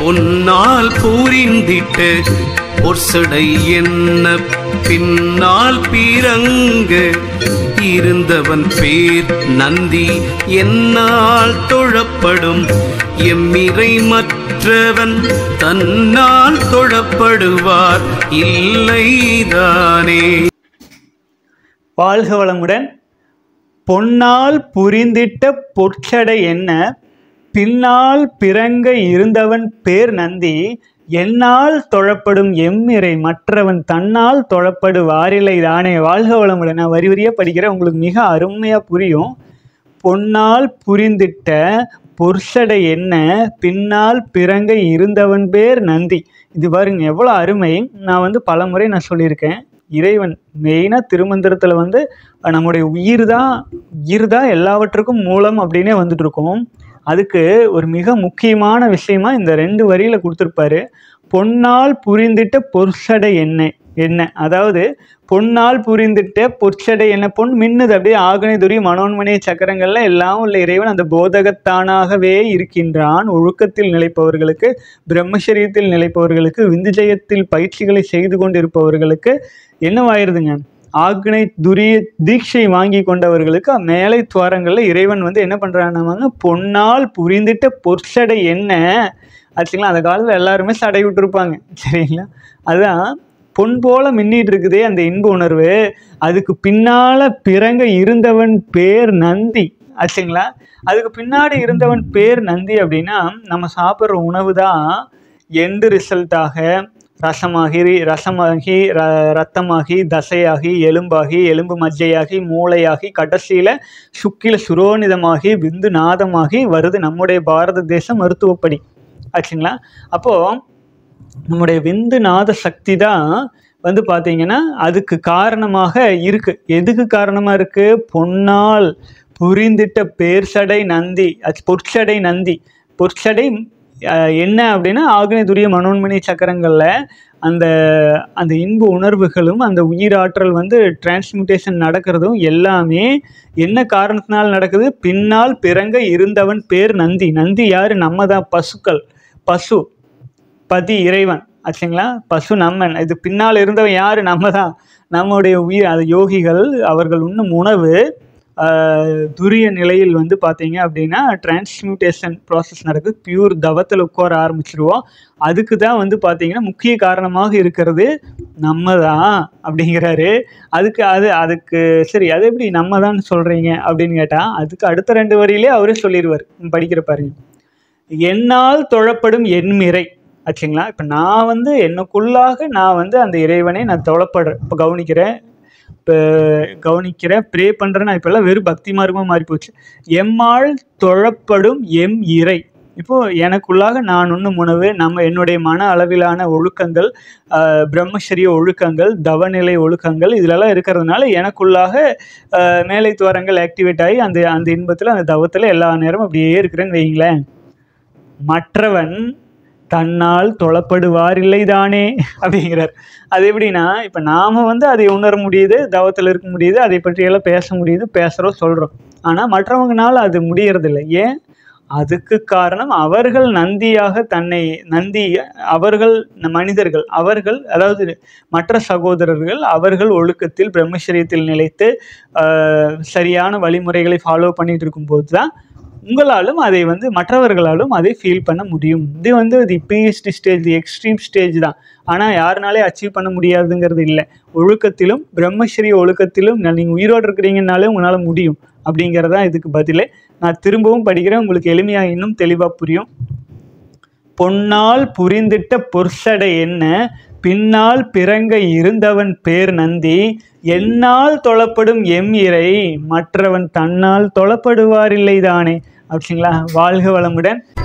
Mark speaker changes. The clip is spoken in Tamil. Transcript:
Speaker 1: பொன்னால் பூரிந்திட்ட பொற்சடை என்ன பின்னால் பீரங்க இருந்தவன் பேர் நந்தி என்னால் தொழப்படும் எம்மிறை மற்றவன் தன்னால் தொழப்படுவார் இல்லைதானே
Speaker 2: வாழ்க வளமுடன் பொன்னால் புரிந்திட்ட பொற்சடை என்ன பின்னால் பிறங்க இருந்தவன் பேர் நந்தி என்னால் தொழப்படும் எம்மிறை மற்றவன் தன்னால் தொழப்படுவாரில்லை தானே வாழ்க வளமுடன் நான் வரி வரியாக படிக்கிறேன் உங்களுக்கு மிக அருமையாக புரியும் பொன்னால் புரிந்திட்ட பொற்சடை என்ன பின்னால் பிறங்க இருந்தவன் பேர் நந்தி இது பாருங்க எவ்வளோ அருமை நான் வந்து பலமுறை நான் சொல்லியிருக்கேன் இறைவன் மெயினாக திருமந்திரத்தில் வந்து அஹ், நம்முடைய உயிர் தான் உயிர் தான் எல்லாவற்றுக்கும் மூலம் அப்படின்னே வந்துட்டு இருக்கோம் அதுக்கு ஒரு மிக முக்கியமான விஷயமா இந்த ரெண்டு வரியில் கொடுத்துருப்பாரு பொன்னால் புரிந்திட்ட பொற்சடை என்ன என்ன அதாவது பொன்னால் புரிந்திட்ட பொற்சடை என்ன பொன் மின்னுது அப்படியே ஆகனை துரி மனோன்மணி சக்கரங்கள்ல எல்லாம் உள்ள இறைவன் அந்த போதகத்தானாகவே இருக்கின்றான் ஒழுக்கத்தில் நிலைப்பவர்களுக்கு பிரம்மச்சரியத்தில் நிலைப்பவர்களுக்கு விந்துஜயத்தில் பயிற்சிகளை செய்து கொண்டிருப்பவர்களுக்கு என்னவாயிருதுங்க ஆக்னை துரிய தீட்சை வாங்கி கொண்டவர்களுக்கு மேலை துவாரங்களில் இறைவன் வந்து என்ன பண்ணுறாங்க பொன்னால் புரிந்திட்ட பொற்சடை என்ன ஆச்சுங்களா அந்த காலத்தில் எல்லாருமே சடை விட்டுருப்பாங்க சரிங்களா அதுதான் பொன் போல மின்னிட்டு இருக்குதே அந்த இன்ப உணர்வு அதுக்கு பின்னால பிறங்க இருந்தவன் பேர் நந்தி ஆச்சுங்களா அதுக்கு பின்னாடி இருந்தவன் பேர் நந்தி அப்படின்னா நம்ம சாப்பிட்ற உணவு தான் எண்டு ரிசல்ட்டாக ரசமாகி ரசமாகி ர ரத்தமாகி தசையாகி எலும்பாகி எலும்பு மஜ்ஜையாகி மூளையாகி கடைசியில் சுக்கில சுரோனிதமாகி விந்து நாதமாகி வருது நம்முடைய பாரத தேச மருத்துவப்படி ஆச்சுங்களா அப்போது நம்முடைய விந்து நாத சக்தி தான் வந்து பார்த்தீங்கன்னா அதுக்கு காரணமாக இருக்கு எதுக்கு காரணமாக இருக்கு பொன்னால் புரிந்திட்ட பேர்சடை நந்தி அது பொற்சடை நந்தி பொற்சடை அஹ், என்ன அப்படின்னா ஆக்னி துரிய மனோன்மணி சக்கரங்களில் அந்த அந்த இன்பு உணர்வுகளும் அந்த உயிராற்றல் வந்து டிரான்ஸ்மியூட்டேஷன் நடக்கிறதும் எல்லாமே என்ன காரணத்தினால் நடக்குது பின்னால் பிறங்க இருந்தவன் பேர் நந்தி நந்தி யாரு நம்ம தான் பசுக்கள் பசு பதி இறைவன் ஆச்சுங்களா பசு நம்மன் இது பின்னால் இருந்தவன் யார் நம்ம தான் நம்முடைய உயிர் அது யோகிகள் அவர்கள் உண்ணும் உணவு ஆஹ், துரிய நிலையில் வந்து பார்த்தீங்க அப்படின்னா டிரான்ஸ்மியூட்டேஷன் ப்ராசஸ் நடக்குது பியூர் தவத்தில் உட்கார ஆரம்பிச்சிருவோம் அதுக்கு தான் வந்து பார்த்தீங்கன்னா முக்கிய காரணமாக இருக்கிறது நம்ம தான் அப்படிங்கிறாரு அதுக்கு அது அதுக்கு சரி அது எப்படி நம்ம தான் சொல்கிறீங்க அப்படின்னு கேட்டால் அதுக்கு அடுத்த ரெண்டு வரியிலே அவரே சொல்லிடுவார் படிக்கிற பாருங்க என்னால் தொழப்படும் என்மிறை ஆச்சுங்களா இப்போ நான் வந்து எனக்குள்ளாக நான் வந்து அந்த இறைவனை நான் தொழப்படுறேன் இப்போ கவனிக்கிறேன் இப்போ கவனிக்கிறேன் ப்ரே பண்ணுறேன் நான் இப்போல்லாம் வெறும் பக்தி மார்க்கமாக மாறி போச்சு எம்மாள் தொழப்படும் எம் இறை இப்போது எனக்குள்ளாக நான் உண்ணும் உணவு நம்ம என்னுடைய மன அளவிலான ஒழுக்கங்கள் ஆஹ், பிரம்மச்சரிய ஒழுக்கங்கள் தவநிலை ஒழுக்கங்கள் இதிலெல்லாம் இருக்கிறதுனால எனக்குள்ளாக ஆஹ், மேலை துவாரங்கள் ஆக்டிவேட் ஆகி அந்த அந்த இன்பத்தில் அந்த தவத்தில் எல்லா நேரமும் அப்படியே இருக்கிறேன்னு வைங்களேன் மற்றவன் தன்னால் தொழப்படுவார் இல்லைதானே அப்படிங்கிறார் அது எப்படின்னா இப்போ நாம் வந்து அதை உணர முடியுது தவத்தில் இருக்க முடியுது அதை பற்றியெல்லாம் பேச முடியுது பேசுகிறோம் சொல்கிறோம் ஆனால் மற்றவங்கனால அது முடியறதில்லை ஏன் அதுக்கு காரணம் அவர்கள் நந்தியாக தன்னை நந்தி அவர்கள் மனிதர்கள் அவர்கள் அதாவது மற்ற சகோதரர்கள் அவர்கள் ஒழுக்கத்தில் பிரம்மச்சரியத்தில் நிலைத்து ஆஹ், சரியான வழிமுறைகளை ஃபாலோ பண்ணிட்டு இருக்கும்போது தான் உங்களாலும் அதை வந்து மற்றவர்களாலும் அதை ஃபீல் பண்ண முடியும் இது வந்து the PST stage the extreme stage தான் ஆனால் யாருனாலே அச்சீவ் பண்ண முடியாதுங்கிறது இல்லை ஒழுக்கத்திலும் பிரம்மச்சரிய ஒழுக்கத்திலும் நீங்கள் உயிரோடு இருக்கிறீங்கனாலே உங்களால் முடியும் அப்படிங்கிறது தான் இதுக்கு பதிலே நான் திரும்பவும் படிக்கிறேன் உங்களுக்கு எளிமையாக இன்னும் தெளிவாக புரியும் பொன்னால் புரிந்திட்ட பொற்சடை என்ன பின்னால் பிறங்க இருந்தவன் பேர் நந்தி என்னால் தொழப்படும் எம் இறை மற்றவன் தன்னால் தொழப்படுவார் இல்லைதானே அப்படிங்களா வாழ்க வளமுடன்